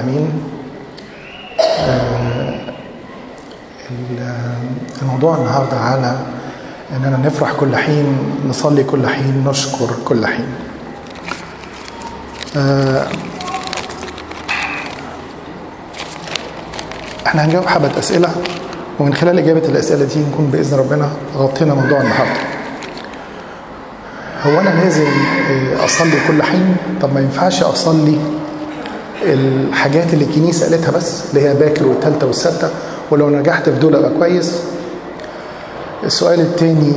امين آه، الموضوع النهارده على اننا نفرح كل حين نصلي كل حين نشكر كل حين آه، احنا هنجاوب حبة أسئلة ومن خلال إجابة الأسئلة دي نكون بإذن ربنا غطينا موضوع النهاردة هو أنا لازم آه، أصلي كل حين طب ما ينفعش أصلي الحاجات اللي الكنيسة قالتها بس اللي هي باكر والتالتة والسادسة ولو نجحت في دول أبقى كويس السؤال التاني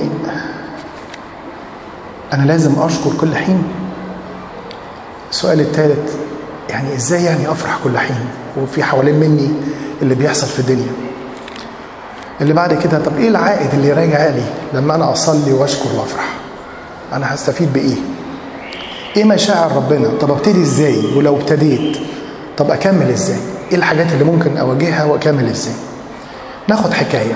أنا لازم أشكر كل حين السؤال الثالث يعني ازاي يعني افرح كل حين وفي حوالين مني اللي بيحصل في الدنيا اللي بعد كده طب ايه العائد اللي راجع لي لما انا اصلي واشكر وافرح انا هستفيد بايه ايه مشاعر ربنا طب ابتدي ازاي ولو ابتديت طب اكمل ازاي ايه الحاجات اللي ممكن اواجهها واكمل ازاي ناخد حكايه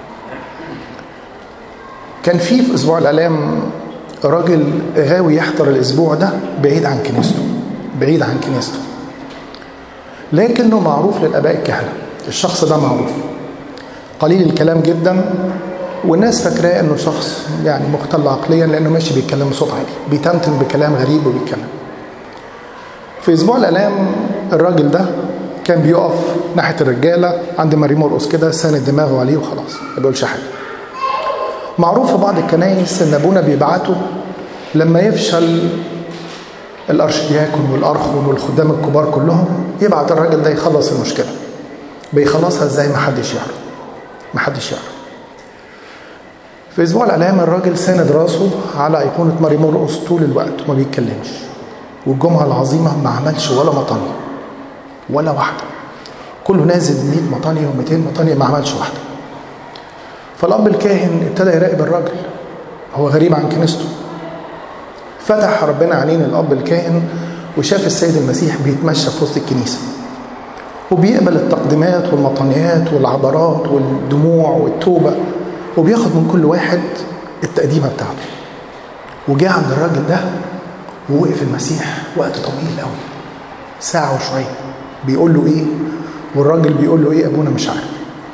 كان في في اسبوع الالام راجل غاوي يحضر الاسبوع ده بعيد عن كنيسته بعيد عن كنيسته لكنه معروف للاباء الكهنه الشخص ده معروف قليل الكلام جدا والناس فاكراه انه شخص يعني مختل عقليا لانه ماشي بيتكلم بصوت عالي بيتمتم بكلام غريب وبيتكلم في اسبوع الالام الراجل ده كان بيقف ناحيه الرجاله عند ماري مرقص كده ساند دماغه عليه وخلاص ما بيقولش حاجه معروف في بعض الكنايس ان ابونا بيبعته لما يفشل الارشدياكون والارخون والخدام الكبار كلهم يبعت الراجل ده يخلص المشكله بيخلصها ازاي ما حدش يعرف ما حدش يعرف في اسبوع الاعلام الراجل ساند راسه على ايقونه ماري مرقص طول الوقت وما بيتكلمش والجمعه العظيمه ما عملش ولا مطنيه ولا واحده كله نازل 100 مطنيه و200 مطنيه ما عملش واحده فالاب الكاهن ابتدى يراقب الراجل هو غريب عن كنيسته فتح ربنا عينين الاب الكاهن وشاف السيد المسيح بيتمشى في وسط الكنيسه وبيقبل التقديمات والمطنيات والعبرات والدموع والتوبه وبياخد من كل واحد التقديمه بتاعته وجاء عند الراجل ده ووقف المسيح وقت طويل قوي ساعه وشويه بيقول له ايه والراجل بيقول له ايه ابونا مش عارف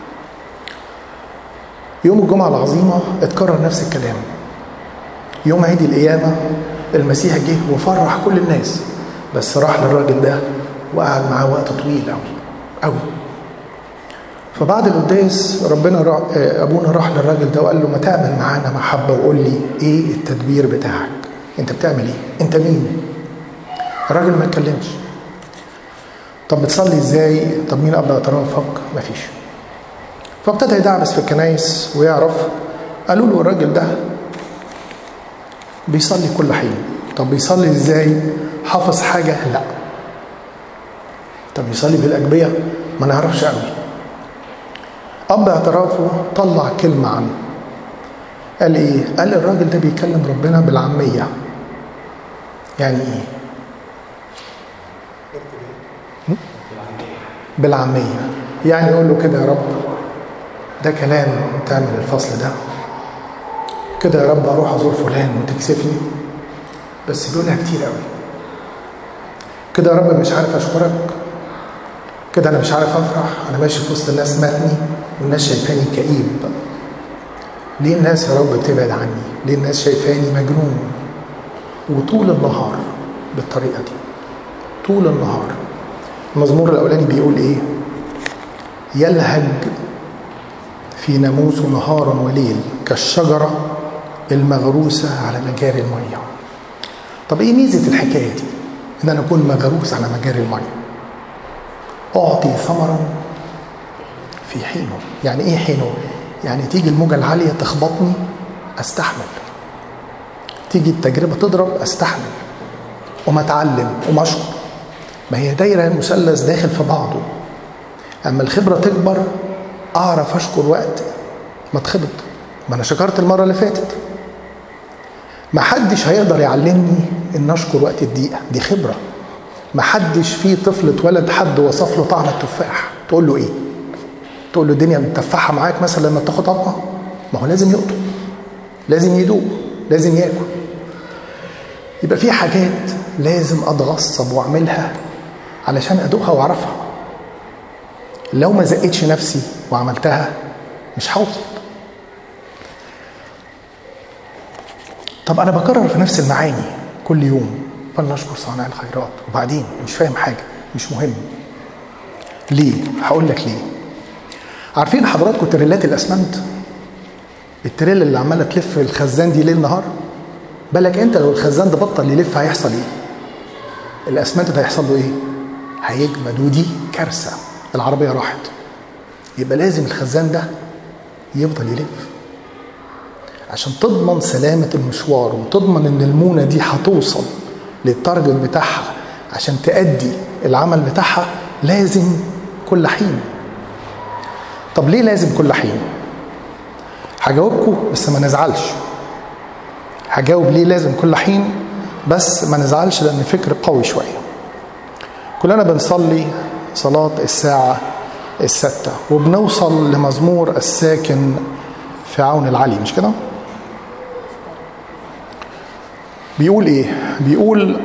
يوم الجمعة العظيمة اتكرر نفس الكلام يوم عيد القيامة المسيح جه وفرح كل الناس بس راح للراجل ده وقعد معاه وقت طويل قوي قوي فبعد القداس ربنا راح ابونا راح للراجل ده وقال له ما تعمل معانا محبه وقول لي ايه التدبير بتاعك انت بتعمل ايه انت مين الراجل ما اتكلمش طب بتصلي ازاي طب مين اب اعترافك مفيش فابتدى يدعبس في الكنايس ويعرف قالوا له الراجل ده بيصلي كل حين طب بيصلي ازاي حافظ حاجه لا طب يصلي بالاجبيه ما نعرفش قوي اب اعترافه طلع كلمه عنه قال ايه قال الراجل ده بيكلم ربنا بالعاميه يعني ايه بالعاميه يعني يقول له كده يا رب ده كلام تعمل الفصل ده كده يا رب اروح ازور فلان وتكسفني بس بيقولها كتير قوي كده يا رب مش عارف اشكرك كده انا مش عارف افرح انا ماشي في وسط الناس ماتني والناس شايفاني كئيب ليه الناس يا رب بتبعد عني ليه الناس شايفاني مجنون وطول النهار بالطريقه دي طول النهار المزمور الاولاني بيقول ايه يلهج في ناموس نهارا وليل كالشجرة المغروسة على مجاري المية طب ايه ميزة الحكاية دي ان انا اكون مغروس على مجاري المية اعطي ثمرا في حينه يعني ايه حينه يعني تيجي الموجة العالية تخبطني استحمل تيجي التجربة تضرب استحمل وما اتعلم وما اشكر ما هي دايرة مثلث داخل في بعضه اما الخبرة تكبر اعرف اشكر وقت ما اتخبط ما انا شكرت المره اللي فاتت ما حدش هيقدر يعلمني ان اشكر وقت الدقيقه دي خبره ما حدش في طفل اتولد حد وصف له طعم التفاح تقول له ايه تقول له الدنيا متفحه معاك مثلا لما تاخد قطمه ما هو لازم يقطم لازم يدوق لازم ياكل يبقى في حاجات لازم اتغصب واعملها علشان ادوقها واعرفها لو ما زقتش نفسي وعملتها مش هوصل طب انا بكرر في نفس المعاني كل يوم فلنشكر صانع الخيرات وبعدين مش فاهم حاجه مش مهم ليه هقول لك ليه عارفين حضراتكم تريلات الاسمنت التريلا اللي عماله تلف الخزان دي ليل نهار بالك انت لو الخزان ده بطل يلف هيحصل ايه الاسمنت ده هيحصل له ايه هيجمد ودي كارثه العربيه راحت يبقى لازم الخزان ده يفضل يلف عشان تضمن سلامة المشوار وتضمن ان المونة دي هتوصل للتارجت بتاعها عشان تأدي العمل بتاعها لازم كل حين طب ليه لازم كل حين هجاوبكم بس ما نزعلش هجاوب ليه لازم كل حين بس ما نزعلش لان فكر قوي شويه كلنا بنصلي صلاة الساعة الستة وبنوصل لمزمور الساكن في عون العلي مش كده؟ بيقول ايه؟ بيقول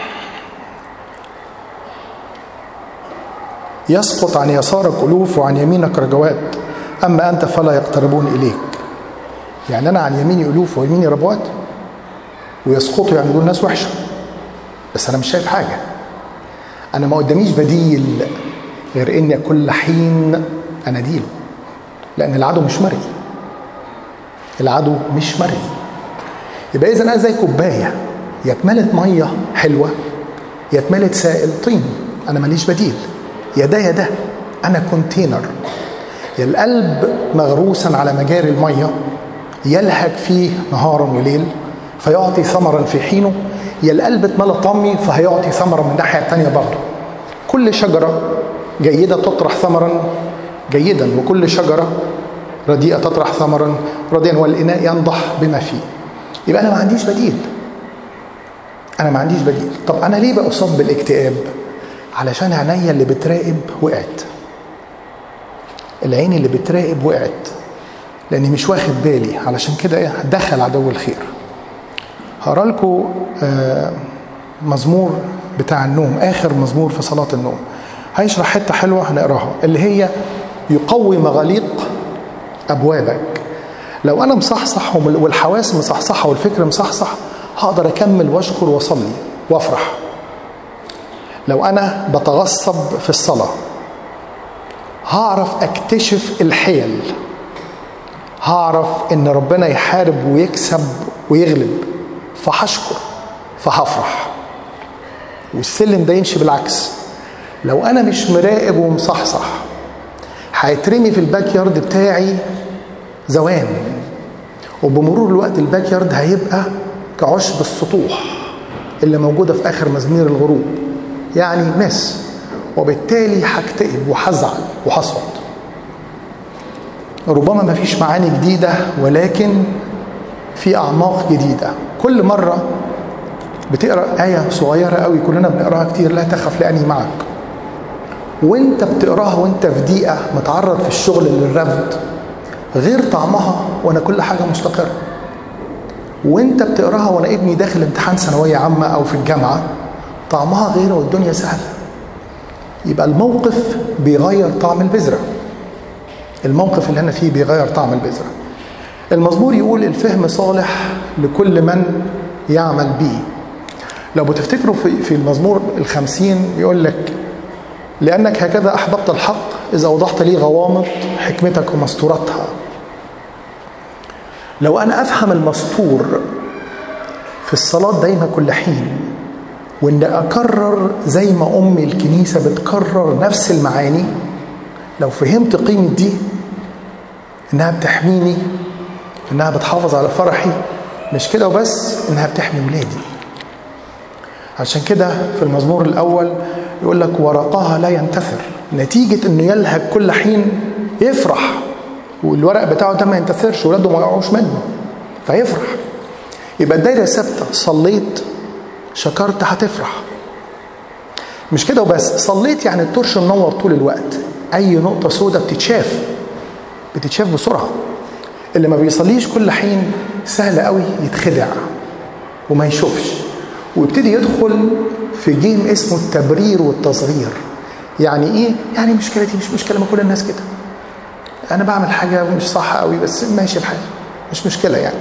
يسقط عن يسارك ألوف وعن يمينك رجوات أما أنت فلا يقتربون إليك يعني أنا عن يميني ألوف ويميني ربوات ويسقطوا يعني دول ناس وحشة بس أنا مش شايف حاجة أنا ما قداميش بديل غير إني كل حين أناديله لأن العدو مش مرئي العدو مش مرئي يبقى إذا أنا زي كوباية يا اتملت مية حلوة يا اتملت سائل طين أنا ماليش بديل يا ده يا ده أنا كونتينر يا القلب مغروسا على مجاري المية يلهج فيه نهارا وليل فيعطي ثمرا في حينه يا القلب اتملى طمي فهيعطي ثمرا من الناحية التانية برضه كل شجرة جيدة تطرح ثمرا جيدا وكل شجرة رديئة تطرح ثمرا رديئا والإناء ينضح بما فيه يبقى أنا ما عنديش بديل أنا ما عنديش بديل طب أنا ليه بأصاب بالاكتئاب علشان عينيا اللي بتراقب وقعت العين اللي بتراقب وقعت لاني مش واخد بالي علشان كده ايه دخل عدو الخير هقرا لكم مزمور بتاع النوم اخر مزمور في صلاه النوم هيشرح حته حلوه هنقراها اللي هي يقوي مغاليق ابوابك لو انا مصحصح والحواس مصحصحه والفكر مصحصح هقدر اكمل واشكر واصلي وافرح لو انا بتغصب في الصلاه هعرف اكتشف الحيل هعرف ان ربنا يحارب ويكسب ويغلب فهشكر فهفرح والسلم ده يمشي بالعكس لو انا مش مراقب ومصحصح هيترمي في الباك يارد بتاعي زوان وبمرور الوقت الباك يارد هيبقى كعشب السطوح اللي موجوده في اخر مزامير الغروب يعني مس وبالتالي هكتئب وهزعل وهصوت ربما ما فيش معاني جديدة ولكن في أعماق جديدة كل مرة بتقرأ آية صغيرة قوي كلنا بنقراها كتير لا تخف لأني معك وانت بتقراها وانت في دقيقة متعرض في الشغل للرفض غير طعمها وانا كل حاجة مستقرة وانت بتقراها وانا ابني داخل امتحان ثانوية عامة او في الجامعة طعمها غير والدنيا سهلة يبقى الموقف بيغير طعم البذرة الموقف اللي انا فيه بيغير طعم البذرة المزمور يقول الفهم صالح لكل من يعمل به لو بتفتكروا في, في المزمور الخمسين يقول لك لأنك هكذا أحببت الحق إذا أوضحت لي غوامض حكمتك ومستورتها لو أنا أفهم المستور في الصلاة دايما كل حين وإن أكرر زي ما أمي الكنيسة بتكرر نفس المعاني لو فهمت قيمة دي إنها بتحميني إنها بتحافظ على فرحي مش كده وبس إنها بتحمي ولادي عشان كده في المزمور الأول يقول لك ورقها لا ينتثر نتيجة إنه يلهج كل حين يفرح والورق بتاعه ده ما ينتثرش ولاده ما يقعوش منه فيفرح يبقى الدايرة ثابتة صليت شكرت هتفرح مش كده وبس صليت يعني الترش منور طول الوقت اي نقطة سودة بتتشاف بتتشاف بسرعة اللي ما بيصليش كل حين سهل قوي يتخدع وما يشوفش ويبتدي يدخل في جيم اسمه التبرير والتصغير يعني ايه يعني مشكلتي مش مشكله ما كل الناس كده انا بعمل حاجه مش صح قوي بس ماشي الحال مش مشكله يعني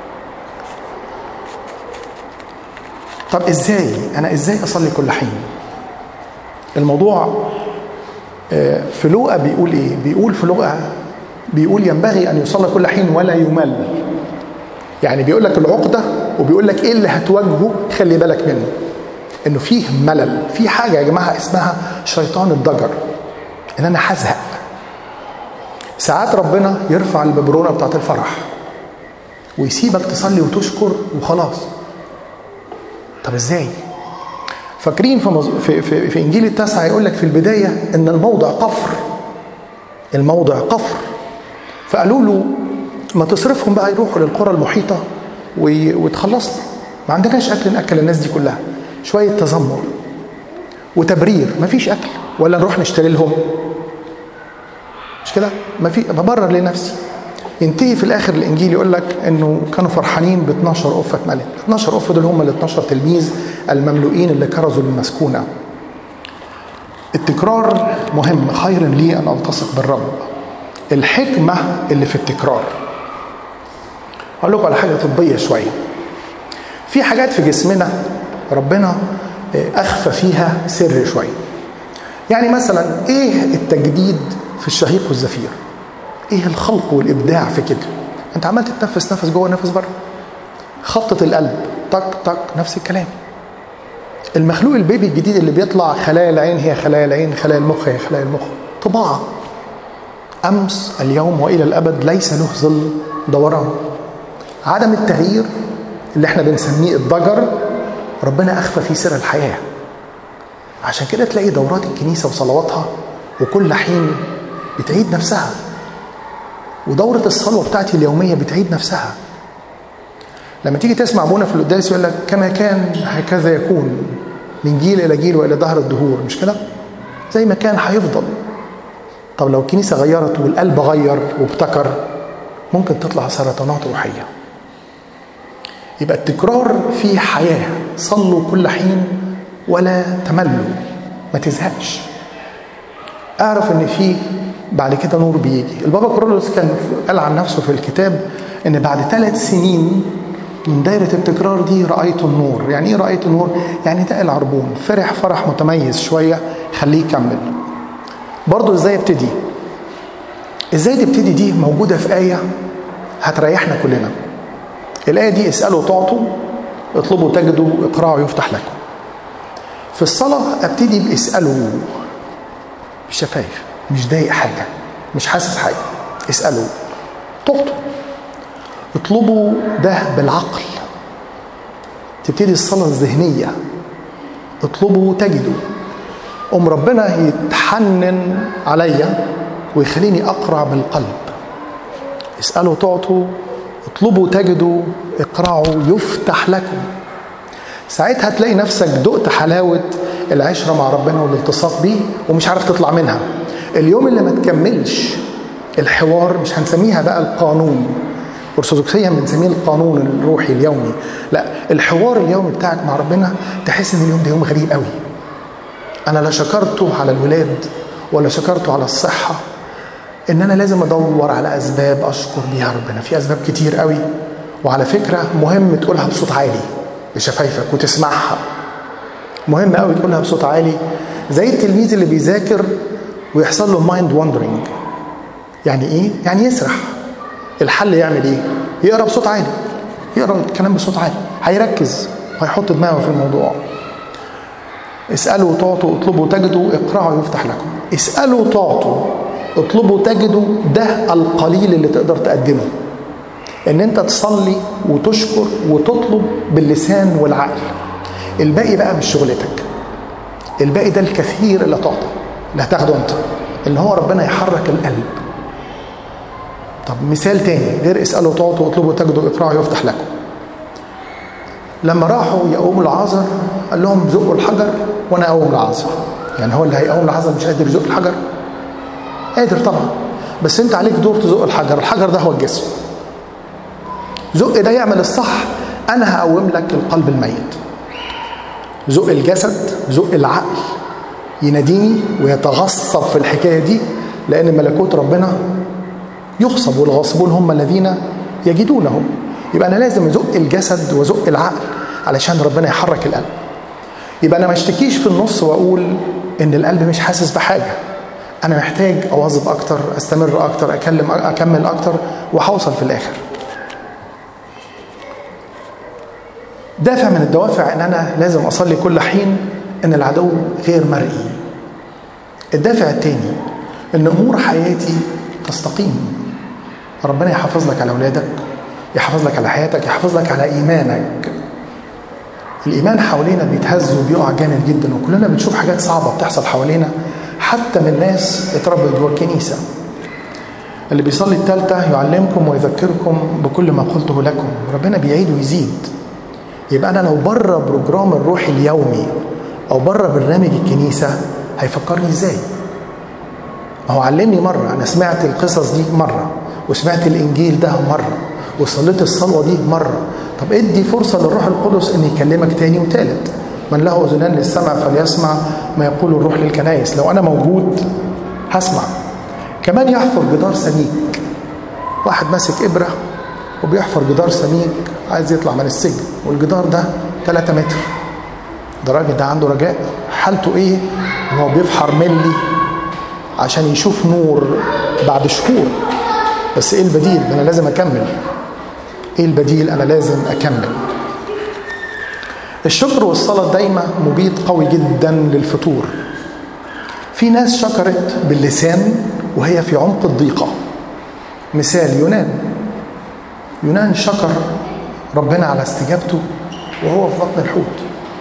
طب ازاي انا ازاي اصلي كل حين الموضوع في لوقا بيقول ايه بيقول في لوقا بيقول ينبغي ان يصلى كل حين ولا يمل يعني بيقول لك العقده وبيقول لك ايه اللي هتواجهه خلي بالك منه انه فيه ملل في حاجه يا جماعه اسمها شيطان الضجر ان انا هزهق ساعات ربنا يرفع الببرونه بتاعت الفرح ويسيبك تصلي وتشكر وخلاص طب ازاي فاكرين في, مز... في, في, في انجيل التاسعه يقول لك في البدايه ان الموضع قفر الموضع قفر فقالوا له ما تصرفهم بقى يروحوا للقرى المحيطه و... وتخلصنا ما عندناش اكل ناكل الناس دي كلها شويه تذمر وتبرير ما فيش اكل ولا نروح نشتري لهم مش كده ما في ببرر لنفسي ينتهي في الاخر الانجيل يقول لك انه كانوا فرحانين ب 12 قفه ملك 12 قفه دول هم ال 12 تلميذ المملوئين اللي كرزوا المسكونه التكرار مهم خير لي ان التصق بالرب الحكمه اللي في التكرار اقول لكم على حاجه طبيه شويه في حاجات في جسمنا ربنا اخفى فيها سر شويه يعني مثلا ايه التجديد في الشهيق والزفير ايه الخلق والابداع في كده انت عمال تتنفس نفس جوه نفس بره خبطه القلب طق طق نفس الكلام المخلوق البيبي الجديد اللي بيطلع خلايا العين هي خلايا العين خلايا المخ هي خلايا المخ طباعه امس اليوم والى الابد ليس له ظل دوران عدم التغيير اللي احنا بنسميه الضجر ربنا اخفى فيه سر الحياه عشان كده تلاقي دورات الكنيسه وصلواتها وكل حين بتعيد نفسها ودورة الصلوة بتاعتي اليومية بتعيد نفسها لما تيجي تسمع ابونا في القداس يقول لك كما كان هكذا يكون من جيل الى جيل والى دهر الدهور مش كده؟ زي ما كان هيفضل طب لو الكنيسه غيرت والقلب غير وابتكر ممكن تطلع سرطانات روحيه يبقى التكرار فيه حياه صلوا كل حين ولا تملوا ما تزهقش اعرف ان في بعد كده نور بيجي البابا كورولوس كان قال عن نفسه في الكتاب ان بعد ثلاث سنين من دايرة التكرار دي رأيت النور يعني ايه رأيت النور يعني ده العربون فرح فرح متميز شوية خليه يكمل برضو ازاي ابتدي ازاي تبتدي دي موجودة في آية هتريحنا كلنا الآية دي اسألوا تعطوا اطلبوا تجدوا اقرأوا يفتح لكم في الصلاة ابتدي باسألوا بالشفايف مش ضايق حاجة مش حاسس حاجة اسألوا تعطوا اطلبوا ده بالعقل تبتدي الصلاة الذهنية اطلبوا تجدوا أم ربنا يتحنن عليا ويخليني أقرع بالقلب اسألوا تعطوا اطلبوا تجدوا اقرعوا يفتح لكم ساعتها تلاقي نفسك دقت حلاوة العشرة مع ربنا والالتصاق بيه ومش عارف تطلع منها اليوم اللي ما تكملش الحوار مش هنسميها بقى القانون ارثوذكسيا بنسميه القانون الروحي اليومي لا الحوار اليومي بتاعك مع ربنا تحس ان اليوم ده يوم غريب قوي انا لا شكرته على الولاد ولا شكرته على الصحه ان انا لازم ادور على اسباب اشكر بيها ربنا في اسباب كتير قوي وعلى فكره مهم تقولها بصوت عالي بشفايفك وتسمعها مهم قوي تقولها بصوت عالي زي التلميذ اللي بيذاكر ويحصل له مايند واندرنج يعني ايه يعني يسرح الحل يعمل ايه يقرا بصوت عالي يقرا الكلام بصوت عالي هيركز وهيحط دماغه في الموضوع اسالوا تعطوا اطلبوا تجدوا اقرعوا يفتح لكم اسالوا تعطوا اطلبوا تجدوا ده القليل اللي تقدر تقدمه ان انت تصلي وتشكر وتطلب باللسان والعقل الباقي بقى مش شغلتك الباقي ده الكثير اللي تعطى اللي هتاخده انت اللي هو ربنا يحرك القلب طب مثال تاني غير اسألوا تعطوا اطلبوا تجدوا اقرعوا يفتح لكم لما راحوا يقوموا العازر قال لهم زقوا الحجر وانا اقوم العازر يعني هو اللي هيقوم العازر مش قادر يزق الحجر قادر طبعا بس انت عليك دور تزق الحجر الحجر ده هو الجسم زق ده يعمل الصح انا هقوم لك القلب الميت زق الجسد زق العقل يناديني ويتغصب في الحكايه دي لان ملكوت ربنا يغصب والغاصبون هم الذين يجدونه يبقى انا لازم ازق الجسد وازق العقل علشان ربنا يحرك القلب يبقى انا ما اشتكيش في النص واقول ان القلب مش حاسس بحاجه انا محتاج اواظب اكتر استمر اكتر اكلم اكمل اكتر وهوصل في الاخر دافع من الدوافع ان انا لازم اصلي كل حين ان العدو غير مرئي الدافع الثاني ان امور حياتي تستقيم ربنا يحافظ لك على اولادك يحافظ لك على حياتك يحافظ لك على ايمانك الايمان حوالينا بيتهز وبيقع جامد جدا وكلنا بنشوف حاجات صعبه بتحصل حوالينا حتى من ناس اتربت جوه الكنيسه اللي بيصلي التالتة يعلمكم ويذكركم بكل ما قلته لكم ربنا بيعيد ويزيد يبقى انا لو بره بروجرام الروح اليومي او بره برنامج الكنيسه هيفكرني ازاي ما هو علمني مره انا سمعت القصص دي مره وسمعت الانجيل ده مره وصليت الصلوه دي مره طب ادي فرصه للروح القدس ان يكلمك تاني وتالت من له اذنان للسمع فليسمع ما يقول الروح للكنائس لو انا موجود هسمع كمان يحفر جدار سميك واحد ماسك ابره وبيحفر جدار سميك عايز يطلع من السجن والجدار ده 3 متر ده الراجل ده عنده رجاء حالته ايه وهو بيفحر ملي عشان يشوف نور بعد شهور بس ايه البديل انا لازم اكمل ايه البديل انا لازم اكمل الشكر والصلاه دايما مبيد قوي جدا للفتور في ناس شكرت باللسان وهي في عمق الضيقه مثال يونان يونان شكر ربنا على استجابته وهو في بطن الحوت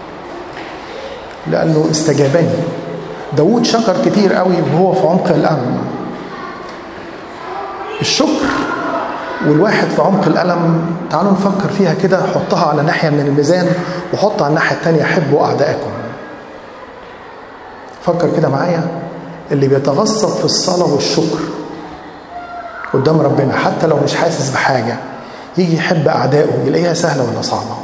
لانه استجابني داود شكر كتير قوي وهو في عمق الألم الشكر والواحد في عمق الألم تعالوا نفكر فيها كده حطها على ناحية من الميزان وحط على الناحية التانية حبوا أعدائكم فكر كده معايا اللي بيتغصب في الصلاة والشكر قدام ربنا حتى لو مش حاسس بحاجة يجي يحب أعدائه يلاقيها سهلة ولا صعبة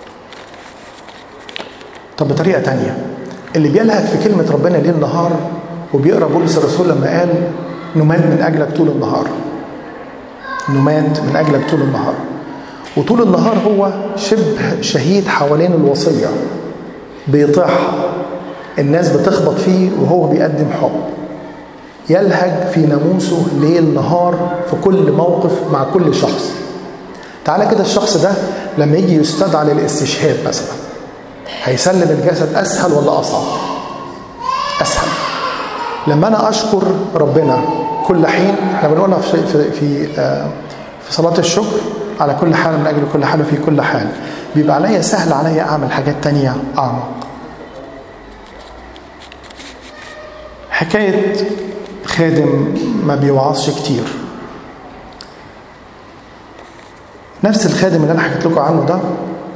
طب بطريقة تانية اللي بيلهج في كلمة ربنا ليل نهار وبيقرا بولس الرسول لما قال نمات من أجلك طول النهار نمات من أجلك طول النهار وطول النهار هو شبه شهيد حوالين الوصية بيطيعها الناس بتخبط فيه وهو بيقدم حب يلهج في ناموسه ليل نهار في كل موقف مع كل شخص تعالى كده الشخص ده لما يجي يستدعى للاستشهاد مثلا هيسلم الجسد اسهل ولا اصعب اسهل لما انا اشكر ربنا كل حين احنا بنقولها في في في, في صلاه الشكر على كل حال من اجل كل حال وفي كل حال بيبقى عليا سهل عليا اعمل حاجات تانية اعمق حكايه خادم ما بيوعظش كتير نفس الخادم اللي انا حكيت لكم عنه ده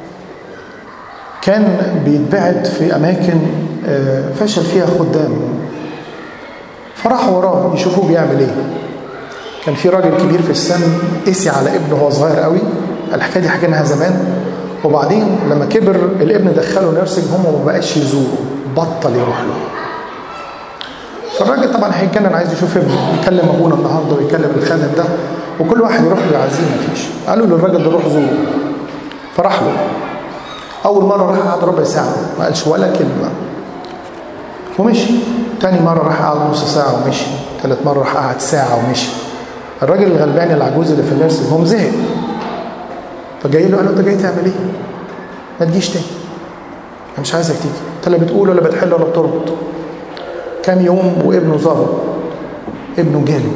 كان بيتبعت في اماكن فشل فيها خدام فراحوا وراه يشوفوه بيعمل ايه كان في راجل كبير في السن قسي على ابنه وهو صغير قوي الحكايه دي حكيناها زمان وبعدين لما كبر الابن دخله نيرسنج هوم وما بقاش يزوره بطل يروح له فالراجل طبعا هيتجنن عايز يشوف ابنه يكلم ابونا النهارده ويكلم الخادم ده وكل واحد يروح له يعزيه مفيش قالوا للراجل ده روح زوره فراح له اول مره راح قعد ربع ساعه ما قالش ولا كلمه ومشي تاني مره راح قعد نص ساعه ومشي ثالث مره راح قعد ساعه ومشي الراجل الغلبان العجوز اللي في النيرسينج هوم زهق فجاي له قال له انت جاي تعمل ايه؟ ما تجيش تاني انا مش عايزك تيجي انت لا بتقول ولا بتحل ولا بتربط كام يوم وابنه ظهر ابنه جاله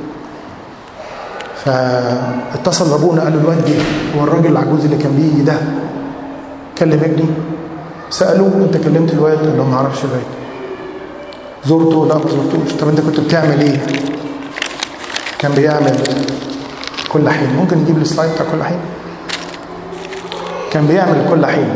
فاتصل بابونا قال له الواد جه هو الراجل العجوز اللي كان بيجي ده كلم ابني سالوه انت كلمت الواد قال له ما اعرفش الواد زرته لا ما زرتوش طب انت كنت بتعمل ايه كان بيعمل كل حين ممكن نجيب السلايد بتاع كل حين كان بيعمل كل حين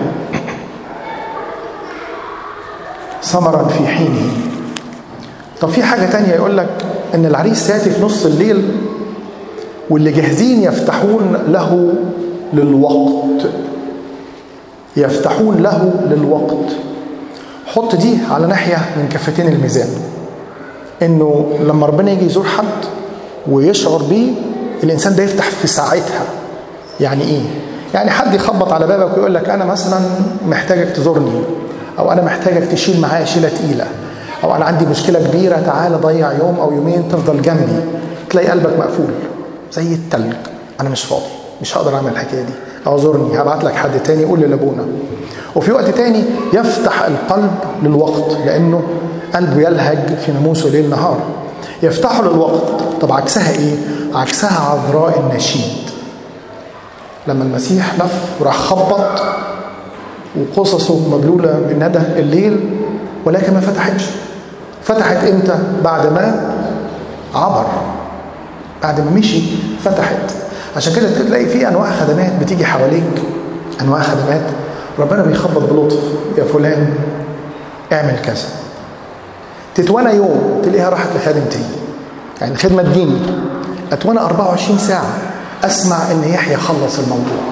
ثمرا في حينه طب في حاجه تانية يقول لك ان العريس ياتي في نص الليل واللي جاهزين يفتحون له للوقت يفتحون له للوقت حط دي على ناحيه من كفتين الميزان انه لما ربنا يجي يزور حد ويشعر بيه الانسان ده يفتح في ساعتها يعني ايه يعني حد يخبط على بابك ويقول لك انا مثلا محتاجك تزورني او انا محتاجك تشيل معايا شيله تقيله او انا عندي مشكله كبيره تعالى ضيع يوم او يومين تفضل جنبي تلاقي قلبك مقفول زي التلج انا مش فاضي مش هقدر اعمل الحكايه دي اعذرني هبعت لك حد تاني يقول لابونا وفي وقت تاني يفتح القلب للوقت لانه قلبه يلهج في ناموسه ليل نهار يفتحه للوقت طب عكسها ايه عكسها عذراء النشيد لما المسيح لف وراح خبط وقصصه مبلولة من ندى الليل ولكن ما فتحتش فتحت امتى بعد ما عبر بعد ما مشي فتحت عشان كده تلاقي في انواع خدمات بتيجي حواليك انواع خدمات ربنا بيخبط بلطف يا فلان اعمل كذا تتوانى يوم تلاقيها راحت لخادم تاني يعني خدمه تجيني اتوانى 24 ساعه اسمع ان يحيى خلص الموضوع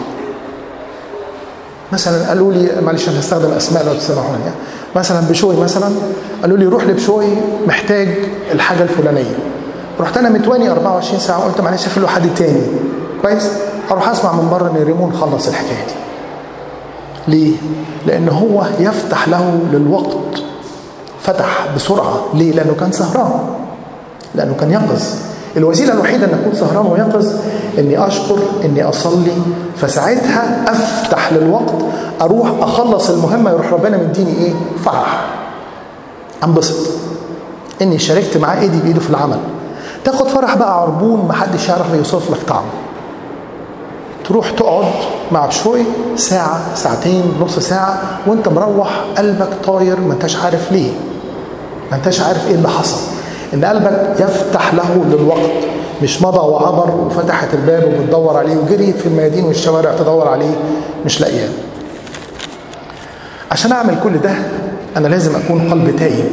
مثلا قالوا لي معلش انا هستخدم اسماء لو تسمحوني يعني. مثلا بشوي مثلا قالوا لي روح لبشوي محتاج الحاجه الفلانيه رحت انا متواني 24 ساعه قلت معلش خلوا حد تاني كويس اروح اسمع من بره ان ريمون خلص الحكايه دي ليه لان هو يفتح له للوقت فتح بسرعه ليه لانه كان سهران لانه كان يقظ الوسيله الوحيده ان اكون سهران ويقظ اني اشكر اني اصلي فساعتها افتح للوقت اروح اخلص المهمه يروح ربنا مديني ايه فرح انبسط اني شاركت معاه ايدي بايده في العمل تاخد فرح بقى عربون محدش يعرف يوصف لك طعمه تروح تقعد مع بشوي ساعة ساعتين نص ساعة وانت مروح قلبك طاير ما انتش عارف ليه ما انتش عارف ايه اللي حصل ان قلبك يفتح له للوقت مش مضى وعبر وفتحت الباب وبتدور عليه وجريت في الميادين والشوارع تدور عليه مش لاقياه عشان اعمل كل ده انا لازم اكون قلب تايب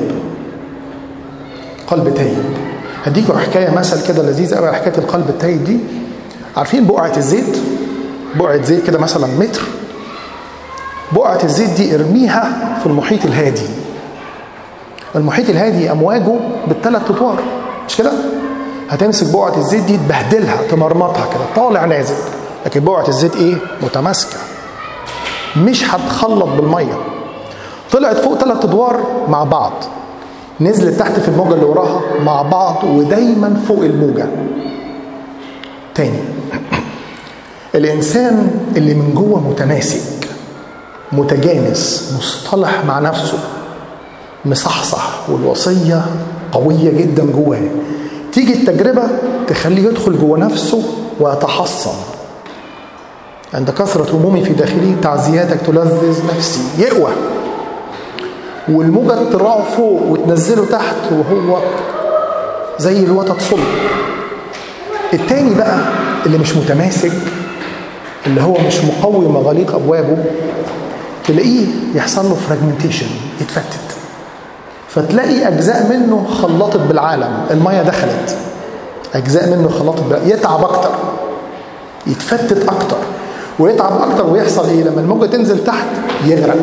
قلب تايب هديكوا حكايه مثل كده لذيذ قوي حكايه القلب التايب دي عارفين بقعه الزيت بقعه زيت كده مثلا متر بقعه الزيت دي ارميها في المحيط الهادي المحيط الهادي امواجه بالثلاث ادوار مش كده هتمسك بقعه الزيت دي تبهدلها تمرمطها كده طالع نازل لكن بقعه الزيت ايه متماسكه مش هتخلط بالميه طلعت فوق ثلاث ادوار مع بعض نزلت تحت في الموجه اللي وراها مع بعض ودايما فوق الموجه تاني الانسان اللي من جوه متماسك متجانس مصطلح مع نفسه مصحصح والوصيه قويه جدا جواه تيجي التجربه تخليه يدخل جوه نفسه ويتحصن عند كثرة همومي في داخلي تعزياتك تلذذ نفسي يقوى والموجة ترعه فوق وتنزله تحت وهو زي الوتد صلب التاني بقى اللي مش متماسك اللي هو مش مقوي مغاليق ابوابه تلاقيه يحصل له فراجمنتيشن يتفتت فتلاقي اجزاء منه خلطت بالعالم الميه دخلت اجزاء منه خلطت بالعالم. يتعب اكتر يتفتت اكتر ويتعب اكتر ويحصل ايه لما الموجه تنزل تحت يغرق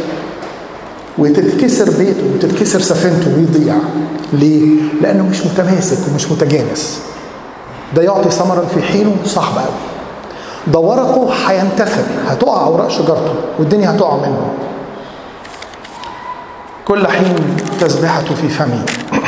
وتتكسر بيته وتتكسر سفينته ويضيع ليه؟ لانه مش متماسك ومش متجانس ده يعطي ثمرا في حينه صعب قوي ده ورقه هينتثر هتقع اوراق شجرته والدنيا هتقع منه كل حين تسبحته في فمي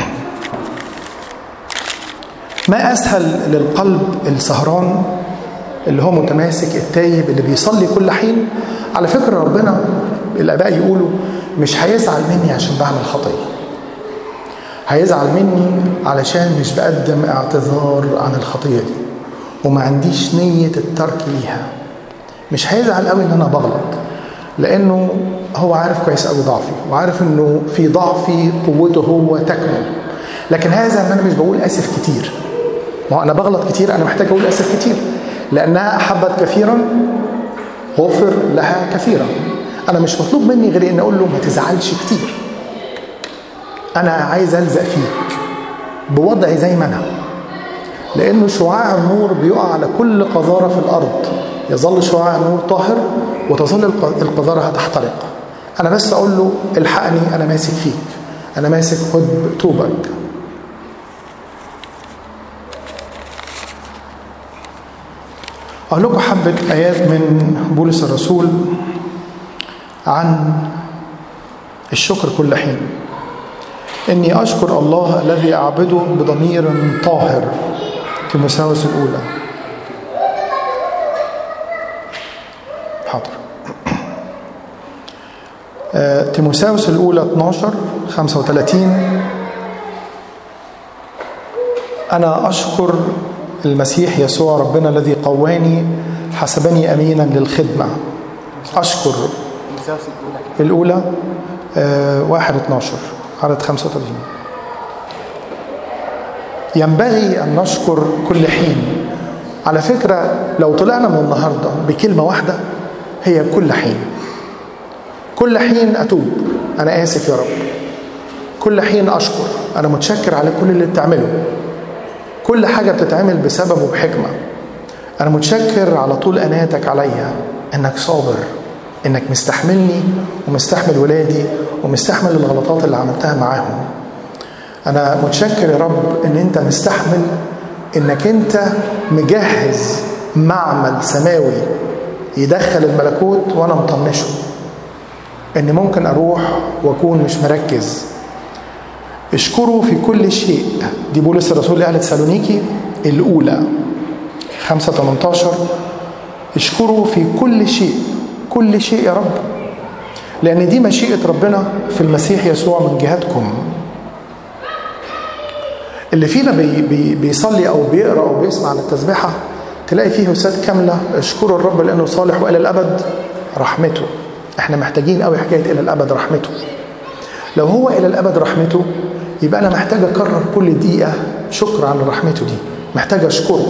ما اسهل للقلب السهران اللي هو متماسك التايب اللي بيصلي كل حين على فكره ربنا الاباء يقولوا مش هيزعل مني عشان بعمل خطيه هيزعل مني علشان مش بقدم اعتذار عن الخطيه دي وما عنديش نيه الترك ليها مش هيزعل قوي ان انا بغلط لانه هو عارف كويس قوي ضعفي وعارف انه في ضعفي قوته هو تكمن لكن هذا ان انا مش بقول اسف كتير ما هو انا بغلط كتير انا محتاج اقول اسف كتير لانها احبت كثيرا غفر لها كثيرا انا مش مطلوب مني غير ان اقول له ما تزعلش كتير انا عايز الزق فيك بوضعي زي ما انا لانه شعاع النور بيقع على كل قذاره في الارض يظل شعاع النور طاهر وتظل القذاره هتحترق انا بس اقول له الحقني انا ماسك فيك انا ماسك خد طوبك اقول لكم حبه ايات من بولس الرسول عن الشكر كل حين اني اشكر الله الذي اعبده بضمير طاهر تيموثاوس الاولى حاضر آه، تيموثاوس الاولى 12 35 انا اشكر المسيح يسوع ربنا الذي قواني حسبني امينا للخدمه اشكر الاولى آه، 1 12 عدد 35 ينبغي ان نشكر كل حين على فكره لو طلعنا من النهارده بكلمه واحده هي كل حين كل حين اتوب انا اسف يا رب كل حين اشكر انا متشكر على كل اللي بتعمله كل حاجه بتتعمل بسبب وبحكمه انا متشكر على طول اناتك عليا انك صابر انك مستحملني ومستحمل ولادي ومستحمل الغلطات اللي عملتها معاهم انا متشكر يا رب ان انت مستحمل انك انت مجهز معمل سماوي يدخل الملكوت وانا مطنشه ان ممكن اروح واكون مش مركز اشكروا في كل شيء دي بولس الرسول لأهل تسالونيكي الاولى 5 18 اشكروا في كل شيء كل شيء يا رب لان دي مشيئه ربنا في المسيح يسوع من جهتكم اللي فينا بي بي بيصلي او بيقرا او بيسمع عن التسبيحه تلاقي فيه وسات كامله اشكروا الرب لانه صالح والى الابد رحمته احنا محتاجين قوي حكايه الى الابد رحمته لو هو الى الابد رحمته يبقى انا محتاج اكرر كل دقيقه شكر على رحمته دي محتاج اشكره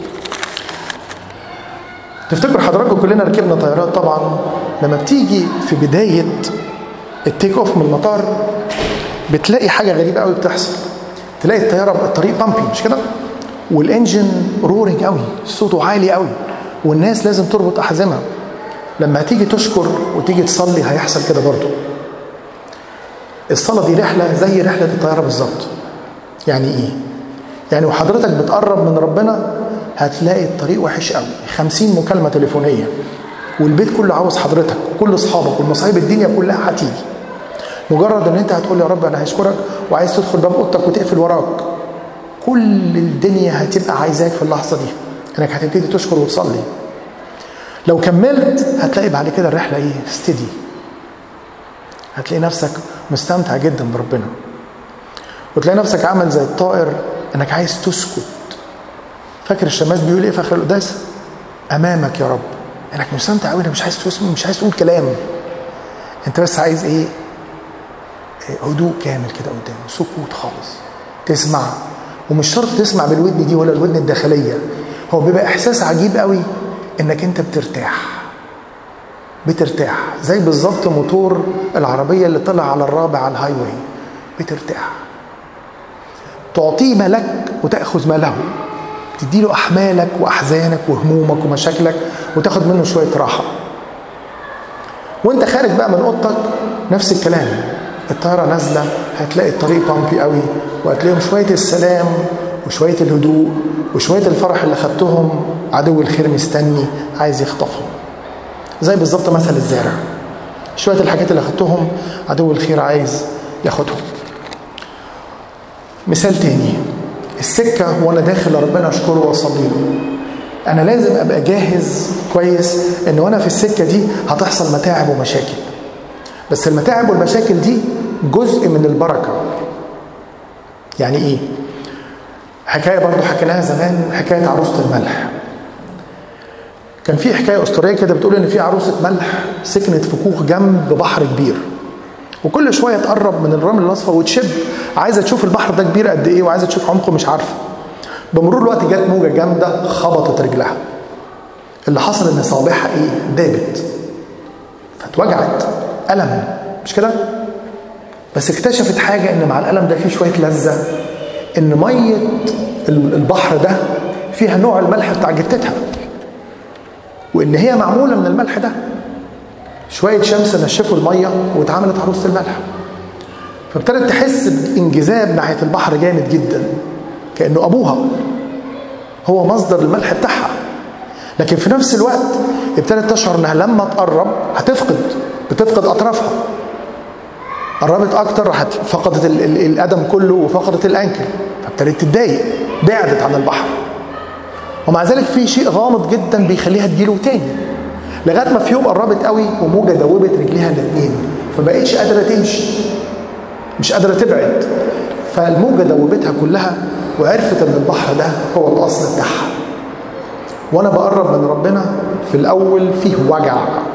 تفتكروا حضراتكم كلنا ركبنا طيارات طبعا لما بتيجي في بدايه التيك اوف من المطار بتلاقي حاجه غريبه قوي بتحصل تلاقي الطياره الطريق بامبي مش كده والانجن رورنج قوي صوته عالي قوي والناس لازم تربط احزمها لما هتيجي تشكر وتيجي تصلي هيحصل كده برضه الصلاة دي رحلة زي رحلة الطيارة بالظبط يعني ايه يعني وحضرتك بتقرب من ربنا هتلاقي الطريق وحش قوي خمسين مكالمة تليفونية والبيت كله عاوز حضرتك وكل اصحابك والمصايب الدنيا كلها هتيجي مجرد ان انت هتقول يا رب انا هشكرك وعايز تدخل باب اوضتك وتقفل وراك كل الدنيا هتبقى عايزاك في اللحظه دي انك هتبتدي تشكر وتصلي لو كملت هتلاقي بعد كده الرحله ايه ستدي هتلاقي نفسك مستمتع جدا بربنا وتلاقي نفسك عامل زي الطائر انك عايز تسكت فاكر الشماس بيقول ايه في اخر القداس امامك يا رب انك مستمتع قوي انك مش عايز تسمع مش عايز تقول كلام انت بس عايز ايه هدوء كامل كده قدامه سكوت خالص تسمع ومش شرط تسمع بالودن دي ولا الودن الداخليه هو بيبقى احساس عجيب قوي انك انت بترتاح بترتاح زي بالظبط موتور العربيه اللي طلع على الرابع على الهاي واي بترتاح تعطيه ما لك وتاخذ ما له تديله احمالك واحزانك وهمومك ومشاكلك وتاخد منه شويه راحه وانت خارج بقى من اوضتك نفس الكلام الطياره نازله هتلاقي الطريق بامبي قوي وهتلاقيهم شويه السلام وشويه الهدوء وشويه الفرح اللي خدتهم عدو الخير مستني عايز يخطفهم زي بالظبط مثل الزارع شويه الحاجات اللي خدتهم عدو الخير عايز ياخدهم مثال تاني السكه وانا داخل لربنا اشكره واصلي له انا لازم ابقى جاهز كويس ان وانا في السكه دي هتحصل متاعب ومشاكل بس المتاعب والمشاكل دي جزء من البركه يعني ايه حكايه برضو حكيناها زمان حكايه عروسه الملح كان في حكايه اسطوريه كده بتقول ان في عروسه ملح سكنت في كوخ جنب بحر كبير وكل شويه تقرب من الرمل الاصفر وتشب عايزه تشوف البحر ده كبير قد ايه وعايزه تشوف عمقه مش عارفه بمرور الوقت جت موجه جامده خبطت رجلها اللي حصل ان صوابعها ايه دابت فاتوجعت الم مش كده بس اكتشفت حاجه ان مع الالم ده فيه شويه لذه ان ميه البحر ده فيها نوع الملح بتاع جتتها وان هي معموله من الملح ده شويه شمس نشفوا الميه واتعملت عروسه الملح فابتدت تحس بانجذاب ناحيه البحر جامد جدا كانه ابوها هو مصدر الملح بتاعها لكن في نفس الوقت ابتدت تشعر انها لما تقرب هتفقد بتفقد اطرافها قربت اكتر راحت فقدت ال- ال- القدم كله وفقدت الانكل فابتدت تتضايق بعدت عن البحر ومع ذلك في شيء غامض جدا بيخليها تجيله تاني لغايه ما في يوم قربت قوي وموجه دوبت رجليها الاثنين فبقتش قادره تمشي مش قادره تبعد فالموجه دوبتها كلها وعرفت ان البحر ده هو الاصل بتاعها وانا بقرب من ربنا في الاول فيه وجع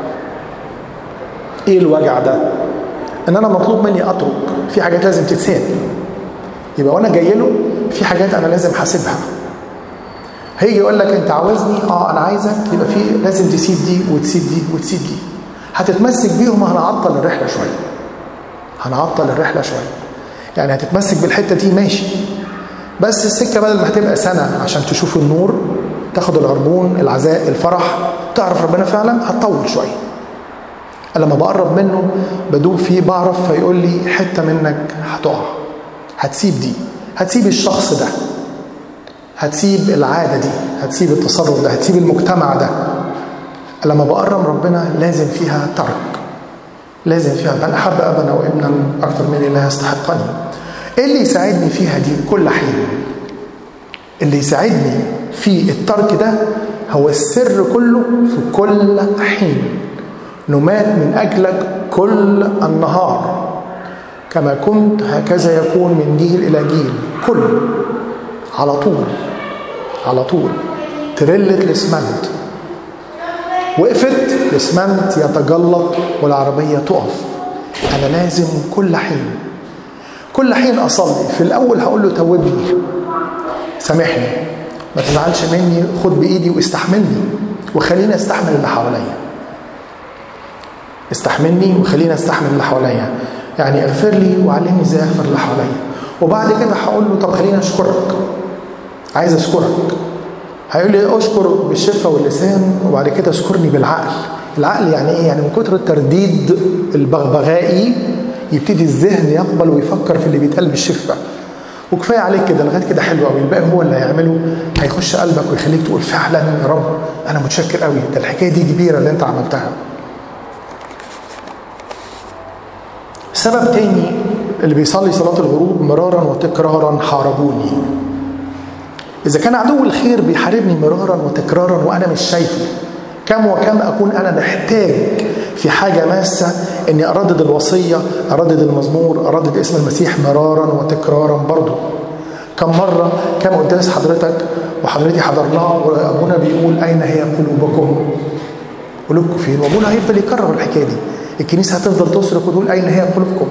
ايه الوجع ده ان انا مطلوب مني اترك في حاجات لازم تتساب يبقى وانا جاي له في حاجات انا لازم حاسبها هيجي يقول لك انت عاوزني اه انا عايزك يبقى في لازم تسيب دي وتسيب دي وتسيب دي هتتمسك بيهم هنعطل الرحله شويه هنعطل الرحله شويه يعني هتتمسك بالحته دي ماشي بس السكه بدل ما هتبقى سنه عشان تشوف النور تاخد العربون العزاء الفرح تعرف ربنا فعلا هتطول شويه لما بقرب منه بدوب فيه بعرف فيقول لي حته منك هتقع هتسيب دي هتسيب الشخص ده هتسيب العاده دي هتسيب التصرف ده هتسيب المجتمع ده لما بقرب ربنا لازم فيها ترك لازم فيها من احب ابا او ابنا اكثر مني لا يستحقني ايه اللي يساعدني فيها دي كل حين اللي يساعدني في الترك ده هو السر كله في كل حين نمات من اجلك كل النهار كما كنت هكذا يكون من جيل الى جيل كل على طول على طول ترلت الاسمنت وقفت الاسمنت يتجلط والعربيه تقف انا لازم كل حين كل حين اصلي في الاول هقول له توبني سامحني ما تزعلش مني خد بايدي واستحملني وخليني استحمل اللي حواليا استحملني وخليني استحمل اللي حواليا يعني اغفر لي وعلمني ازاي اغفر اللي حواليا وبعد كده هقول له طب خليني اشكرك عايز اشكرك هيقول لي اشكر بالشفه واللسان وبعد كده اشكرني بالعقل العقل يعني ايه يعني من كتر الترديد البغبغائي يبتدي الذهن يقبل ويفكر في اللي بيتقال بالشفه وكفايه عليك كده لغايه كده حلو قوي الباقي هو اللي هيعمله هيخش قلبك ويخليك تقول فعلا يا رب انا متشكر قوي ده الحكايه دي كبيره اللي انت عملتها سبب تاني اللي بيصلي صلاة الغروب مرارا وتكرارا حاربوني إذا كان عدو الخير بيحاربني مرارا وتكرارا وأنا مش شايفه كم وكم أكون أنا محتاج في حاجة ماسة إني أردد الوصية أردد المزمور أردد اسم المسيح مرارا وتكرارا برضه كم مرة كم قداس حضرتك وحضرتي حضرناه وأبونا بيقول أين هي قلوبكم قلوبكم فين وأبونا هيفضل يكرر الحكاية دي الكنيسة هتفضل تصرخ وتقول أين هي قلوبكم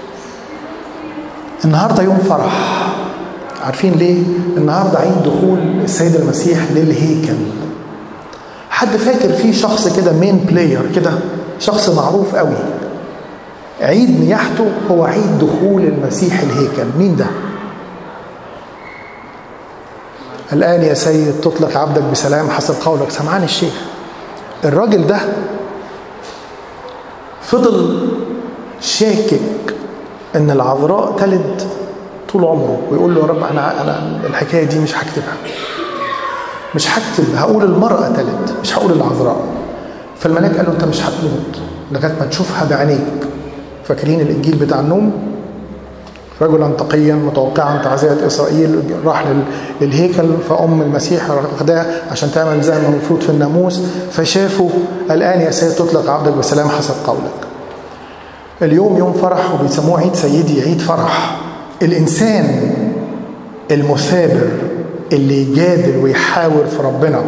النهاردة يوم فرح عارفين ليه النهاردة عيد دخول السيد المسيح للهيكل حد فاكر في شخص كده مين بلاير كده شخص معروف قوي عيد نياحته هو عيد دخول المسيح الهيكل مين ده الآن يا سيد تطلق عبدك بسلام حسب قولك سمعان الشيخ الراجل ده فضل شاكك ان العذراء تلد طول عمره ويقول له يا رب انا انا الحكايه دي مش هكتبها مش هكتب هقول المراه تلد مش هقول العذراء فالملاك قال له انت مش هتموت لغايه ما تشوفها بعينيك فاكرين الانجيل بتاع النوم رجلا تقيا متوقعا تعزية إسرائيل راح للهيكل فأم المسيح واخداه عشان تعمل زي ما المفروض في الناموس فشافوا الآن يا سيد تطلق عبدك بسلام حسب قولك اليوم يوم فرح وبيسموه عيد سيدي عيد فرح الإنسان المثابر اللي يجادل ويحاور في ربنا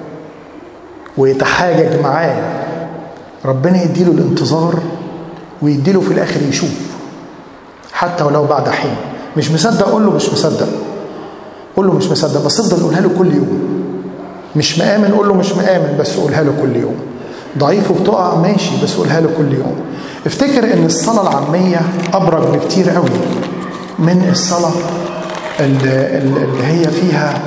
ويتحاجج معاه ربنا يديله الانتظار ويديله في الآخر يشوف حتى ولو بعد حين مش مصدق قول له مش مصدق قول له مش مصدق بس افضل قولها له كل يوم مش مآمن قول له مش مآمن بس قولها له كل يوم ضعيف وبتقع ماشي بس قولها له كل يوم افتكر ان الصلاة العامية ابرك بكتير قوي من الصلاة اللي, اللي هي فيها